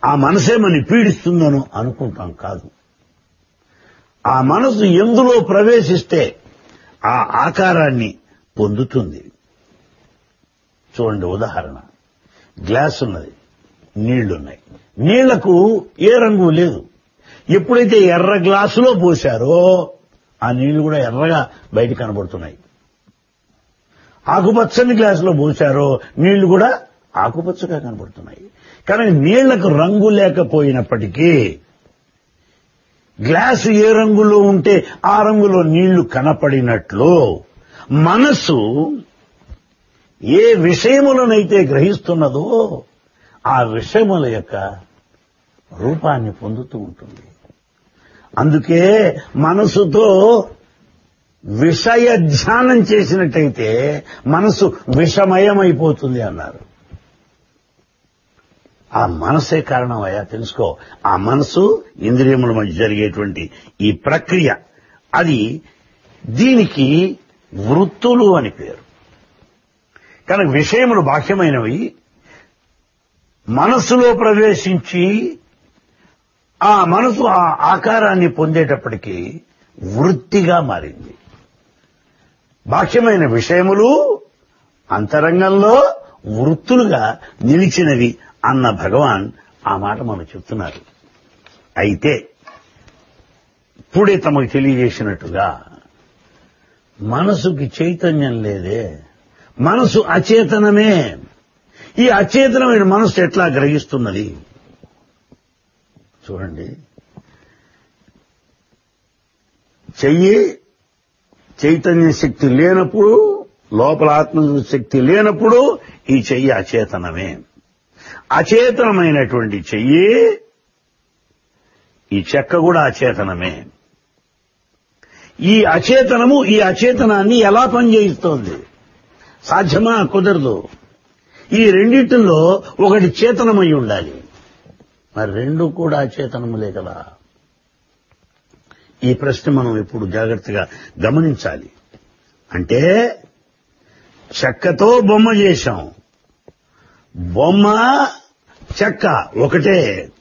ఆ మనసే మన పీడిస్తుందను అనుకుంటాం కాదు ఆ మనసు ఎందులో ప్రవేశిస్తే ఆ ఆకారాన్ని పొందుతుంది చూడండి ఉదాహరణ గ్లాస్ ఉన్నది నీళ్లున్నాయి నీళ్లకు ఏ రంగు లేదు ఎప్పుడైతే ఎర్ర గ్లాసులో పోశారో ఆ నీళ్లు కూడా ఎర్రగా బయట కనబడుతున్నాయి ఆకుపచ్చని గ్లాసులో పోశారో నీళ్లు కూడా ఆకుపచ్చగా కనబడుతున్నాయి కానీ నీళ్లకు రంగు లేకపోయినప్పటికీ గ్లాసు ఏ రంగులో ఉంటే ఆ రంగులో నీళ్లు కనపడినట్లు మనసు ఏ విషయములనైతే గ్రహిస్తున్నదో ఆ విషయముల యొక్క రూపాన్ని పొందుతూ ఉంటుంది అందుకే మనసుతో విషయ ధ్యానం చేసినట్టయితే మనసు విషమయమైపోతుంది అన్నారు ఆ మనసే కారణం అయ్యా తెలుసుకో ఆ మనసు ఇంద్రియముల మధ్య జరిగేటువంటి ఈ ప్రక్రియ అది దీనికి వృత్తులు అని పేరు కనుక విషయములు బాహ్యమైనవి మనస్సులో ప్రవేశించి ఆ మనసు ఆ ఆకారాన్ని పొందేటప్పటికీ వృత్తిగా మారింది బాహ్యమైన విషయములు అంతరంగంలో వృత్తులుగా నిలిచినవి అన్న భగవాన్ ఆ మాట మనకు చెప్తున్నారు అయితే ఇప్పుడే తమకు తెలియజేసినట్టుగా మనసుకి చైతన్యం లేదే మనసు అచేతనమే ఈ అచేతనమైన మనసు ఎట్లా గ్రహిస్తున్నది చూడండి చెయ్యి చైతన్య శక్తి లేనప్పుడు లోపల ఆత్మ శక్తి లేనప్పుడు ఈ చెయ్యి అచేతనమే అచేతనమైనటువంటి చెయ్యి ఈ చెక్క కూడా అచేతనమే ఈ అచేతనము ఈ అచేతనాన్ని ఎలా పనిచేయిస్తోంది సాధ్యమా కుదరదు ఈ రెండింటిలో ఒకటి చేతనమై ఉండాలి మరి రెండు కూడా అచేతనములే కదా ఈ ప్రశ్న మనం ఇప్పుడు జాగ్రత్తగా గమనించాలి అంటే చెక్కతో బొమ్మ చేశాం బొమ్మ చెక్క ఒకటే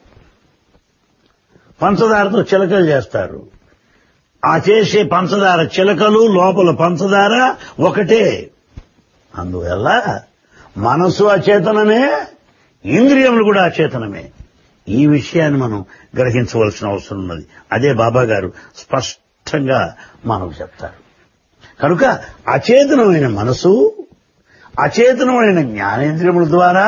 పంచదారతో చిలకలు చేస్తారు ఆ చేసే పంచదార చిలకలు లోపల పంచదార ఒకటే అందువల్ల మనసు అచేతనమే ఇంద్రియములు కూడా అచేతనమే ఈ విషయాన్ని మనం గ్రహించవలసిన అవసరం ఉన్నది అదే బాబా గారు స్పష్టంగా మనకు చెప్తారు కనుక అచేతనమైన మనసు అచేతనమైన జ్ఞానేంద్రియముల ద్వారా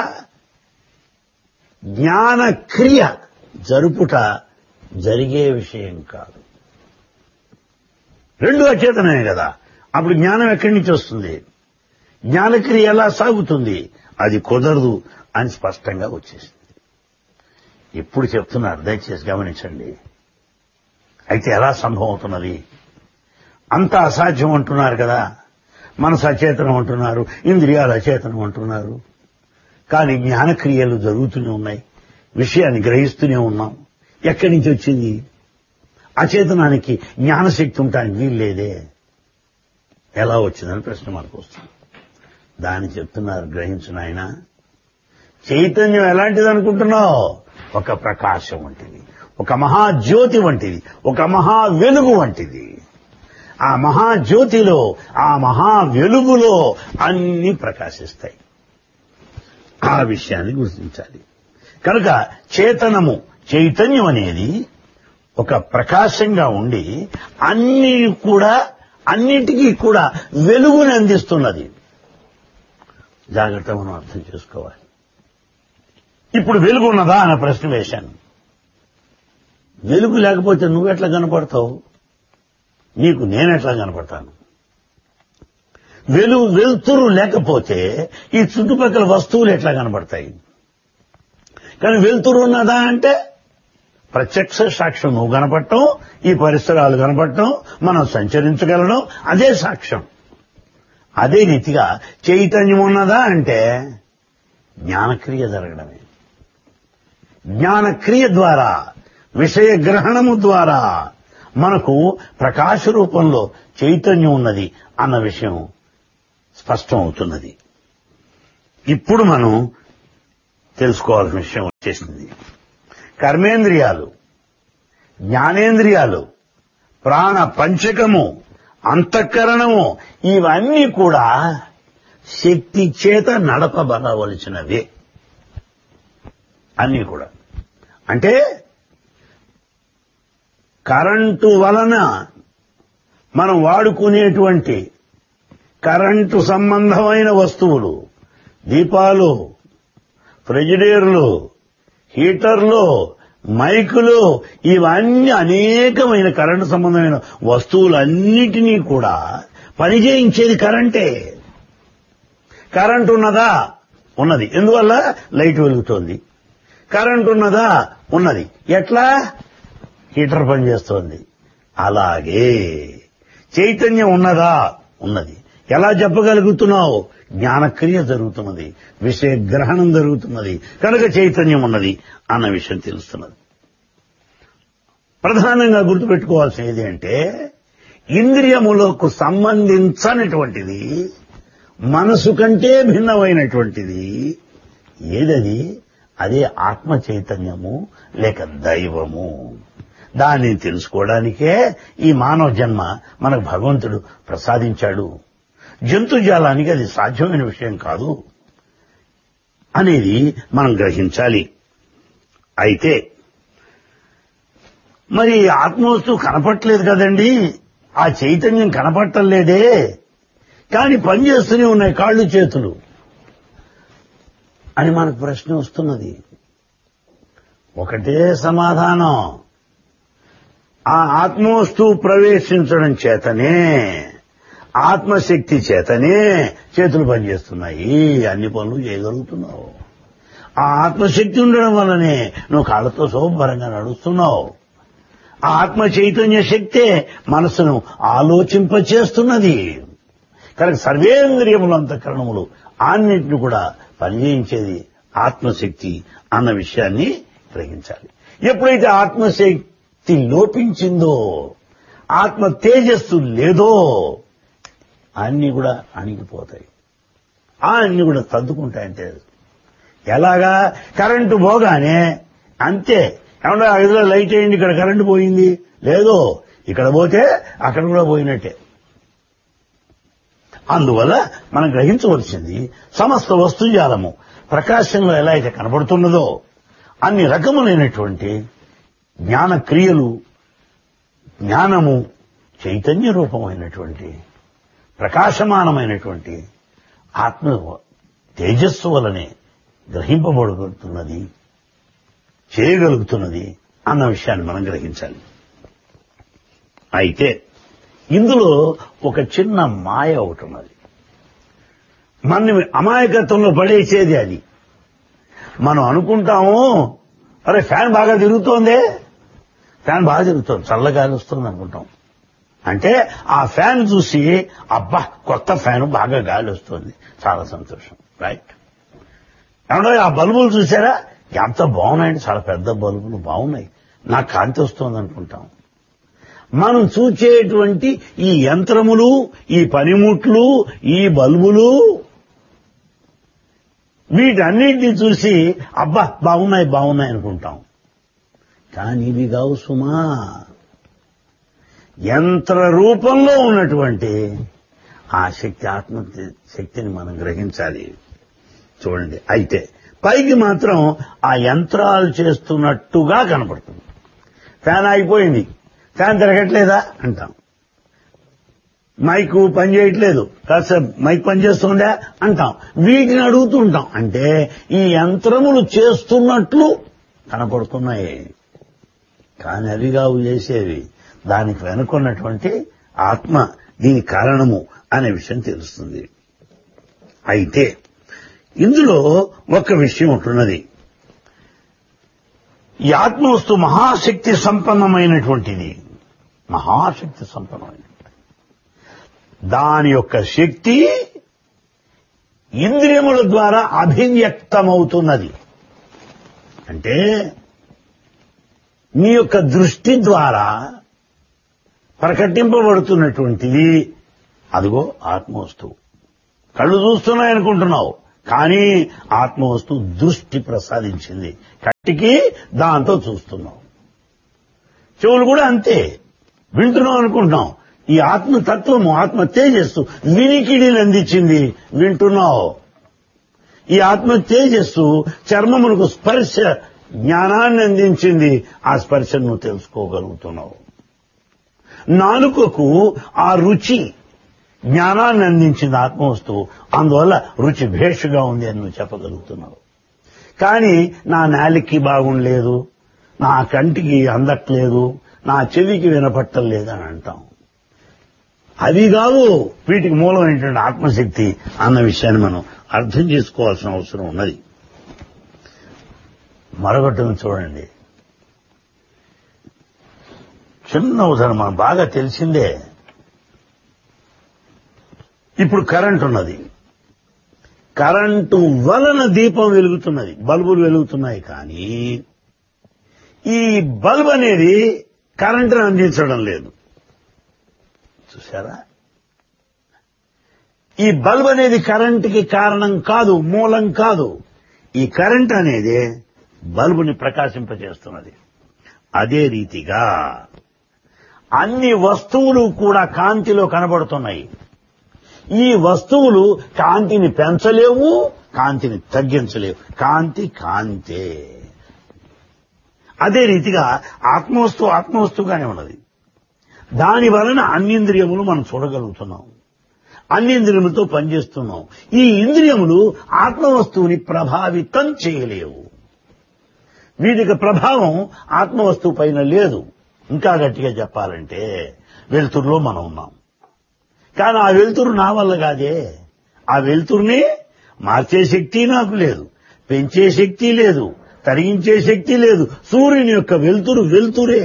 జ్ఞాన క్రియ జరుపుట జరిగే విషయం కాదు రెండు అచేతనమే కదా అప్పుడు జ్ఞానం ఎక్కడి నుంచి వస్తుంది జ్ఞానక్రియ ఎలా సాగుతుంది అది కుదరదు అని స్పష్టంగా వచ్చేసింది ఎప్పుడు చెప్తున్నారు దయచేసి గమనించండి అయితే ఎలా సంభవం అవుతున్నది అంత అసాధ్యం అంటున్నారు కదా మనసు అచేతనం అంటున్నారు ఇంద్రియాలు అచేతనం అంటున్నారు కానీ జ్ఞానక్రియలు జరుగుతూనే ఉన్నాయి విషయాన్ని గ్రహిస్తూనే ఉన్నాం ఎక్కడి నుంచి వచ్చింది అచేతనానికి జ్ఞానశక్తి ఉండటానికి వీల్లేదే ఎలా వచ్చిందని ప్రశ్న మనకు వస్తుంది దాన్ని చెప్తున్నారు గ్రహించిన ఆయన చైతన్యం ఎలాంటిది అనుకుంటున్నావు ఒక ప్రకాశం వంటిది ఒక మహాజ్యోతి వంటిది ఒక మహా వెలుగు వంటిది ఆ మహాజ్యోతిలో ఆ మహా వెలుగులో అన్ని ప్రకాశిస్తాయి ఆ విషయాన్ని గుర్తించాలి కనుక చేతనము చైతన్యం అనేది ఒక ప్రకాశంగా ఉండి అన్ని కూడా అన్నిటికీ కూడా వెలుగుని అందిస్తున్నది జాగ్రత్త మనం అర్థం చేసుకోవాలి ఇప్పుడు వెలుగు ఉన్నదా అన్న ప్రశ్న వేశాను వెలుగు లేకపోతే నువ్వెట్లా కనపడతావు నీకు నేనెట్లా కనపడతాను వెలుగు వెలుతురు లేకపోతే ఈ చుట్టుపక్కల వస్తువులు ఎట్లా కనబడతాయి కానీ వెలుతురు ఉన్నదా అంటే ప్రత్యక్ష సాక్ష్యం నువ్వు కనపడటం ఈ పరిసరాలు కనపడటం మనం సంచరించగలడం అదే సాక్ష్యం అదే రీతిగా చైతన్యం ఉన్నదా అంటే జ్ఞానక్రియ జరగడమే జ్ఞానక్రియ ద్వారా విషయ గ్రహణము ద్వారా మనకు ప్రకాశ రూపంలో చైతన్యం ఉన్నది అన్న విషయం స్పష్టం అవుతున్నది ఇప్పుడు మనం తెలుసుకోవాల్సిన విషయం వచ్చేసింది కర్మేంద్రియాలు జ్ఞానేంద్రియాలు ప్రాణ పంచకము అంతఃకరణము ఇవన్నీ కూడా శక్తి చేత నడపబడవలసినవే అన్నీ కూడా అంటే కరెంటు వలన మనం వాడుకునేటువంటి కరెంటు సంబంధమైన వస్తువులు దీపాలు ఫ్రిజిడేర్లు హీటర్లు మైకులు ఇవన్నీ అనేకమైన కరెంటు సంబంధమైన వస్తువులన్నిటినీ కూడా పనిచేయించేది కరెంటే కరెంట్ ఉన్నదా ఉన్నది ఎందువల్ల లైట్ వెలుగుతోంది కరెంట్ ఉన్నదా ఉన్నది ఎట్లా హీటర్ పనిచేస్తోంది అలాగే చైతన్యం ఉన్నదా ఉన్నది ఎలా చెప్పగలుగుతున్నావు జ్ఞానక్రియ జరుగుతున్నది విషయ గ్రహణం జరుగుతున్నది కనుక చైతన్యం ఉన్నది అన్న విషయం తెలుస్తున్నది ప్రధానంగా గుర్తుపెట్టుకోవాల్సింది అంటే ఇంద్రియములకు సంబంధించనటువంటిది మనసు కంటే భిన్నమైనటువంటిది ఏదది అదే ఆత్మ చైతన్యము లేక దైవము దాన్ని తెలుసుకోవడానికే ఈ మానవ జన్మ మనకు భగవంతుడు ప్రసాదించాడు జంతుజాలానికి అది సాధ్యమైన విషయం కాదు అనేది మనం గ్రహించాలి అయితే మరి ఆత్మవస్తువు కనపట్టలేదు కదండి ఆ చైతన్యం కనపట్టలేదే కానీ పనిచేస్తూనే ఉన్నాయి కాళ్ళు చేతులు అని మనకు ప్రశ్న వస్తున్నది ఒకటే సమాధానం ఆ ఆత్మవస్తువు ప్రవేశించడం చేతనే ఆత్మశక్తి చేతనే చేతులు పనిచేస్తున్నాయి అన్ని పనులు చేయగలుగుతున్నావు ఆ ఆత్మశక్తి ఉండడం వల్లనే నువ్వు కాళ్ళతో శోభరంగా నడుస్తున్నావు ఆ ఆత్మ చైతన్య శక్తే మనసును ఆలోచింపచేస్తున్నది కనుక సర్వేంద్రియములు అంతఃకరణములు అన్నింటిని కూడా పనిచేయించేది ఆత్మశక్తి అన్న విషయాన్ని గ్రహించాలి ఎప్పుడైతే ఆత్మశక్తి లోపించిందో ఆత్మ తేజస్సు లేదో అన్ని కూడా అణిగిపోతాయి ఆ అన్ని కూడా తద్దుకుంటాయంటే ఎలాగా కరెంటు పోగానే అంతే ఏమన్నా ఐదులో లైట్ అయింది ఇక్కడ కరెంటు పోయింది లేదు ఇక్కడ పోతే అక్కడ కూడా పోయినట్టే అందువల్ల మనం గ్రహించవలసింది సమస్త వస్తుజాలము ప్రకాశంలో ఎలా అయితే కనబడుతున్నదో అన్ని రకములైనటువంటి జ్ఞాన క్రియలు జ్ఞానము చైతన్య రూపమైనటువంటి ప్రకాశమానమైనటువంటి ఆత్మ తేజస్సు వలనే గ్రహింపబడుతున్నది చేయగలుగుతున్నది అన్న విషయాన్ని మనం గ్రహించాలి అయితే ఇందులో ఒక చిన్న మాయ ఒకటి ఉన్నది మన అమాయకత్వంలో పడేసేది అది మనం అనుకుంటాము అరే ఫ్యాన్ బాగా తిరుగుతోందే ఫ్యాన్ బాగా తిరుగుతోంది చల్లగాలి వస్తుంది అనుకుంటాం అంటే ఆ ఫ్యాన్ చూసి అబ్బా కొత్త ఫ్యాన్ బాగా గాలి వస్తుంది చాలా సంతోషం రైట్ ఏమన్నా ఆ బల్బులు చూసారా ఎంత బాగున్నాయండి చాలా పెద్ద బల్బులు బాగున్నాయి నాకు కాంతి వస్తుంది అనుకుంటాం మనం చూచేటువంటి ఈ యంత్రములు ఈ పనిముట్లు ఈ బల్బులు వీటన్నిటిని చూసి అబ్బా బాగున్నాయి బాగున్నాయి అనుకుంటాం కానీ ఇవి కావు సుమా యంత్ర రూపంలో ఉన్నటువంటి ఆ శక్తి ఆత్మ శక్తిని మనం గ్రహించాలి చూడండి అయితే పైకి మాత్రం ఆ యంత్రాలు చేస్తున్నట్టుగా కనపడుతుంది ఫ్యాన్ ఆగిపోయింది ఫ్యాన్ తిరగట్లేదా అంటాం మైక్ పని చేయట్లేదు కాసేపు మైక్ పని చేస్తుందా అంటాం వీటిని అడుగుతూ ఉంటాం అంటే ఈ యంత్రములు చేస్తున్నట్లు కనపడుతున్నాయి కానీ అవి కావు చేసేవి దానికి వెనుకున్నటువంటి ఆత్మ దీని కారణము అనే విషయం తెలుస్తుంది అయితే ఇందులో ఒక విషయం ఉంటున్నది ఈ ఆత్మవస్తు మహాశక్తి సంపన్నమైనటువంటిది మహాశక్తి సంపన్నమైనటువంటి దాని యొక్క శక్తి ఇంద్రియముల ద్వారా అభివ్యక్తమవుతున్నది అంటే నీ యొక్క దృష్టి ద్వారా ప్రకటింపబడుతున్నటువంటిది అదిగో ఆత్మవస్తువు కళ్ళు చూస్తున్నాయనుకుంటున్నావు కానీ ఆత్మవస్తు దృష్టి ప్రసాదించింది కంటికి దాంతో చూస్తున్నాం చెవులు కూడా అంతే వింటున్నాం అనుకుంటున్నాం ఈ ఆత్మ తత్వము ఆత్మ తేజస్సు వినికిడిని అందించింది వింటున్నావు ఈ ఆత్మ తేజస్సు చర్మమునకు స్పర్శ జ్ఞానాన్ని అందించింది ఆ స్పర్శను నువ్వు తెలుసుకోగలుగుతున్నావు నాలుకకు ఆ రుచి జ్ఞానాన్ని అందించింది ఆత్మవస్తువు అందువల్ల రుచి భేషుగా ఉంది అని నువ్వు చెప్పగలుగుతున్నావు కానీ నా నాలికి బాగుండలేదు నా కంటికి అందట్లేదు నా చెవికి వినపట్టం లేదని అంటాం అవి కావు వీటికి మూలమైనటువంటి ఆత్మశక్తి అన్న విషయాన్ని మనం అర్థం చేసుకోవాల్సిన అవసరం ఉన్నది మరొకటి చూడండి చిన్న ఉదాహరణ మనం బాగా తెలిసిందే ఇప్పుడు కరెంట్ ఉన్నది కరెంటు వలన దీపం వెలుగుతున్నది బల్బులు వెలుగుతున్నాయి కానీ ఈ బల్బ్ అనేది కరెంటును అందించడం లేదు చూసారా ఈ బల్బ్ అనేది కరెంటుకి కారణం కాదు మూలం కాదు ఈ కరెంట్ అనేది బల్బుని ప్రకాశింపజేస్తున్నది అదే రీతిగా అన్ని వస్తువులు కూడా కాంతిలో కనబడుతున్నాయి ఈ వస్తువులు కాంతిని పెంచలేవు కాంతిని తగ్గించలేవు కాంతి కాంతే అదే రీతిగా ఆత్మవస్తువు ఆత్మవస్తువుగానే ఉన్నది దాని వలన అన్నింద్రియములు మనం చూడగలుగుతున్నాం అన్నింద్రియములతో పనిచేస్తున్నాం ఈ ఇంద్రియములు ఆత్మవస్తువుని ప్రభావితం చేయలేవు వీటికి ప్రభావం ఆత్మవస్తువు పైన లేదు ఇంకా గట్టిగా చెప్పాలంటే వెలుతురులో మనం ఉన్నాం కానీ ఆ వెలుతురు నా వల్ల కాదే ఆ వెలుతురుని మార్చే శక్తి నాకు లేదు పెంచే శక్తి లేదు తరిగించే శక్తి లేదు సూర్యుని యొక్క వెలుతురు వెలుతురే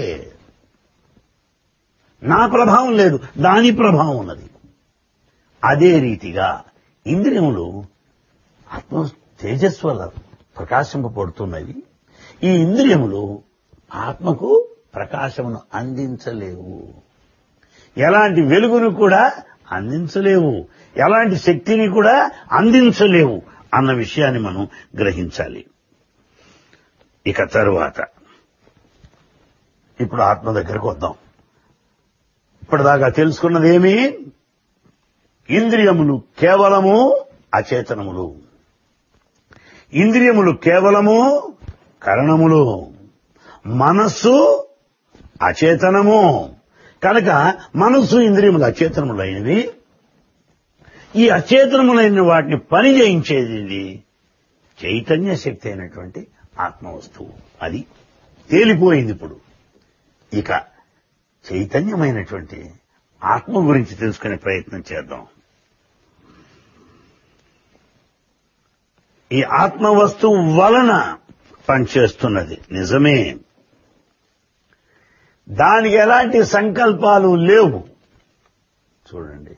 నా ప్రభావం లేదు దాని ప్రభావం ఉన్నది అదే రీతిగా ఇంద్రియములు ఆత్మ తేజస్సు వల్ల ప్రకాశింపబడుతున్నవి ఈ ఇంద్రియములు ఆత్మకు ప్రకాశమును అందించలేవు ఎలాంటి వెలుగును కూడా అందించలేవు ఎలాంటి శక్తిని కూడా అందించలేవు అన్న విషయాన్ని మనం గ్రహించాలి ఇక తరువాత ఇప్పుడు ఆత్మ దగ్గరకు వద్దాం ఇప్పటిదాకా తెలుసుకున్నది ఏమి ఇంద్రియములు కేవలము అచేతనములు ఇంద్రియములు కేవలము కరణములు మనస్సు అచేతనము కనుక మనస్సు ఇంద్రియములు అచేతనములైనవి ఈ అచేతనములైన వాటిని పని చేయించేది ఇది చైతన్య శక్తి అయినటువంటి ఆత్మవస్తువు అది తేలిపోయింది ఇప్పుడు ఇక చైతన్యమైనటువంటి ఆత్మ గురించి తెలుసుకునే ప్రయత్నం చేద్దాం ఈ ఆత్మ వస్తువు వలన పనిచేస్తున్నది నిజమే దానికి ఎలాంటి సంకల్పాలు లేవు చూడండి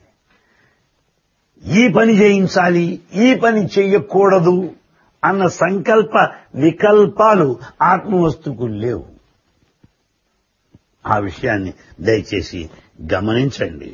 ఈ పని చేయించాలి ఈ పని చెయ్యకూడదు అన్న సంకల్ప వికల్పాలు ఆత్మవస్తుకు లేవు ఆ విషయాన్ని దయచేసి గమనించండి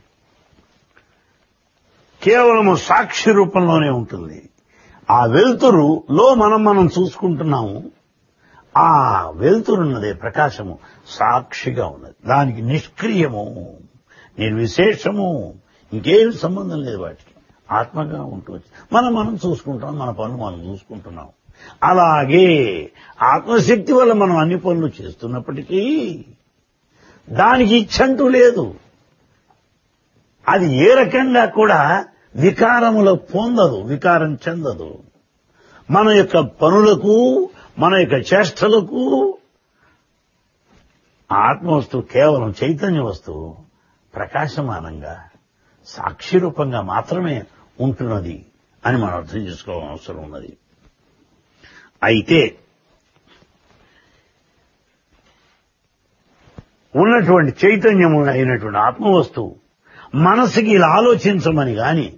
కేవలము సాక్షి రూపంలోనే ఉంటుంది ఆ వెలుతురులో మనం మనం చూసుకుంటున్నాము ఆ వెలుతురున్నదే ప్రకాశము సాక్షిగా ఉన్నది దానికి నిష్క్రియము నిర్విశేషము ఇంకేం సంబంధం లేదు వాటికి ఆత్మగా ఉంటుంది మనం మనం చూసుకుంటాం మన పనులు మనం చూసుకుంటున్నాం అలాగే ఆత్మశక్తి వల్ల మనం అన్ని పనులు చేస్తున్నప్పటికీ దానికి ఇచ్చంటూ లేదు అది ఏ రకంగా కూడా వికారములో పొందదు వికారం చెందదు మన యొక్క పనులకు మన యొక్క చేష్టలకు ఆత్మవస్తువు కేవలం చైతన్య వస్తువు ప్రకాశమానంగా సాక్షి రూపంగా మాత్రమే ఉంటున్నది అని మనం అర్థం చేసుకోవాల్సిన అవసరం ఉన్నది అయితే ఉన్నటువంటి చైతన్యము అయినటువంటి ఆత్మవస్తువు మనసుకి ఇలా ఆలోచించమని గాని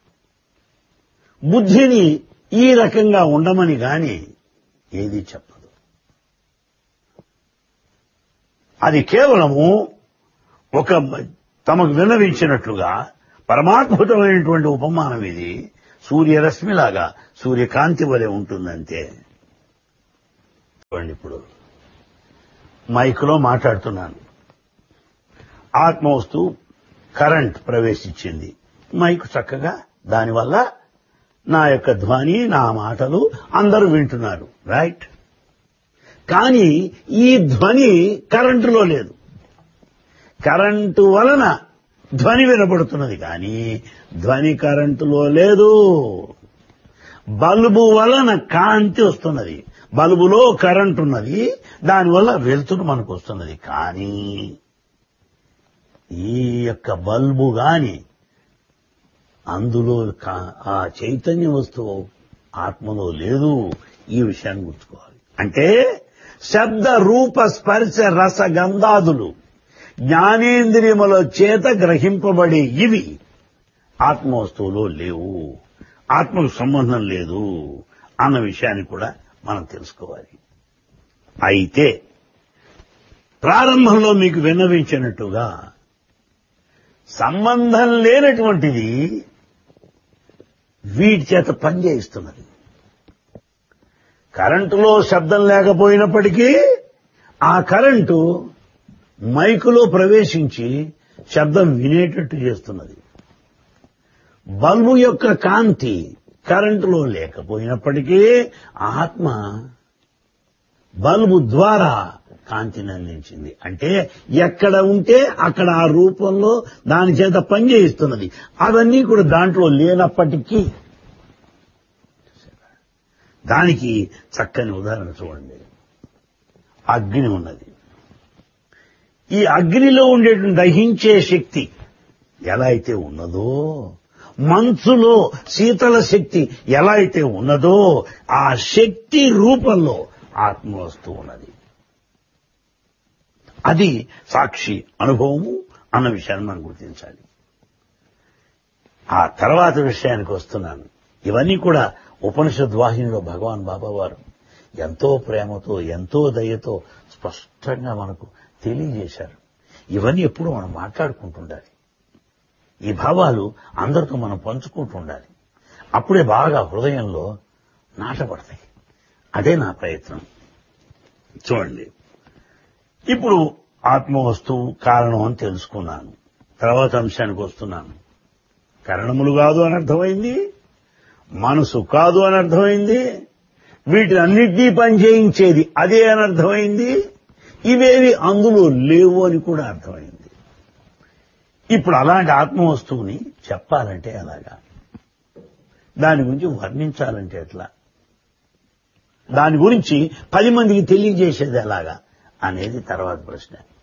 బుద్ధిని ఈ రకంగా ఉండమని గాని ఏది చెప్పదు అది కేవలము ఒక తమకు విన్నవించినట్లుగా పరమాద్భుతమైనటువంటి ఉపమానం ఇది సూర్యరశ్మిలాగా సూర్యకాంతి వలె ఉంటుందంతే చూడండి ఇప్పుడు మైకులో మాట్లాడుతున్నాను ఆత్మ వస్తువు కరెంట్ ప్రవేశించింది మైక్ చక్కగా దానివల్ల నా యొక్క ధ్వని నా మాటలు అందరూ వింటున్నారు రైట్ కానీ ఈ ధ్వని కరెంటులో లేదు కరెంటు వలన ధ్వని వినబడుతున్నది కానీ ధ్వని కరెంటులో లేదు బల్బు వలన కాంతి వస్తున్నది బల్బులో కరెంట్ ఉన్నది దానివల్ల వెలుతురు మనకు వస్తున్నది కానీ ఈ యొక్క బల్బు గాని అందులో కా- ఆ చైతన్య వస్తువు ఆత్మలో లేదు ఈ విషయాన్ని గుర్తుకోవాలి అంటే శబ్ద రూప స్పర్శ రస గంధాదులు జ్ఞానేంద్రియముల చేత గ్రహింపబడే ఇవి ఆత్మ వస్తువులో లేవు ఆత్మకు సంబంధం లేదు అన్న విషయాన్ని కూడా మనం తెలుసుకోవాలి అయితే ప్రారంభంలో మీకు విన్నవించినట్టుగా సంబంధం లేనటువంటిది వీటి చేత పనిచేయిస్తున్నది కరెంటులో శబ్దం లేకపోయినప్పటికీ ఆ కరెంటు మైకులో ప్రవేశించి శబ్దం వినేటట్టు చేస్తున్నది బల్బు యొక్క కాంతి కరెంటులో లేకపోయినప్పటికీ ఆత్మ బల్బు ద్వారా కాంతిని అందించింది అంటే ఎక్కడ ఉంటే అక్కడ ఆ రూపంలో దాని చేత పనిచేయిస్తున్నది అవన్నీ కూడా దాంట్లో లేనప్పటికీ దానికి చక్కని ఉదాహరణ చూడండి అగ్ని ఉన్నది ఈ అగ్నిలో ఉండేటువంటి దహించే శక్తి ఎలా అయితే ఉన్నదో మంచులో శీతల శక్తి ఎలా అయితే ఉన్నదో ఆ శక్తి రూపంలో ఆత్మ వస్తూ ఉన్నది అది సాక్షి అనుభవము అన్న విషయాన్ని మనం గుర్తించాలి ఆ తర్వాత విషయానికి వస్తున్నాను ఇవన్నీ కూడా ఉపనిషద్ వాహినిలో భగవాన్ బాబా వారు ఎంతో ప్రేమతో ఎంతో దయతో స్పష్టంగా మనకు తెలియజేశారు ఇవన్నీ ఎప్పుడు మనం మాట్లాడుకుంటుండాలి ఈ భావాలు అందరితో మనం పంచుకుంటూ ఉండాలి అప్పుడే బాగా హృదయంలో నాటపడతాయి అదే నా ప్రయత్నం చూడండి ఇప్పుడు ఆత్మ వస్తువు కారణం అని తెలుసుకున్నాను తర్వాత అంశానికి వస్తున్నాను కరణములు కాదు అని అర్థమైంది మనసు కాదు అని అర్థమైంది వీటిని అన్నిటినీ పనిచేయించేది అదే అని అర్థమైంది ఇవేవి అందులో లేవు అని కూడా అర్థమైంది ఇప్పుడు అలాంటి ఆత్మ వస్తువుని చెప్పాలంటే ఎలాగా దాని గురించి వర్ణించాలంటే ఎట్లా దాని గురించి పది మందికి తెలియజేసేది ఎలాగా అనేది తర్వాత ప్రశ్న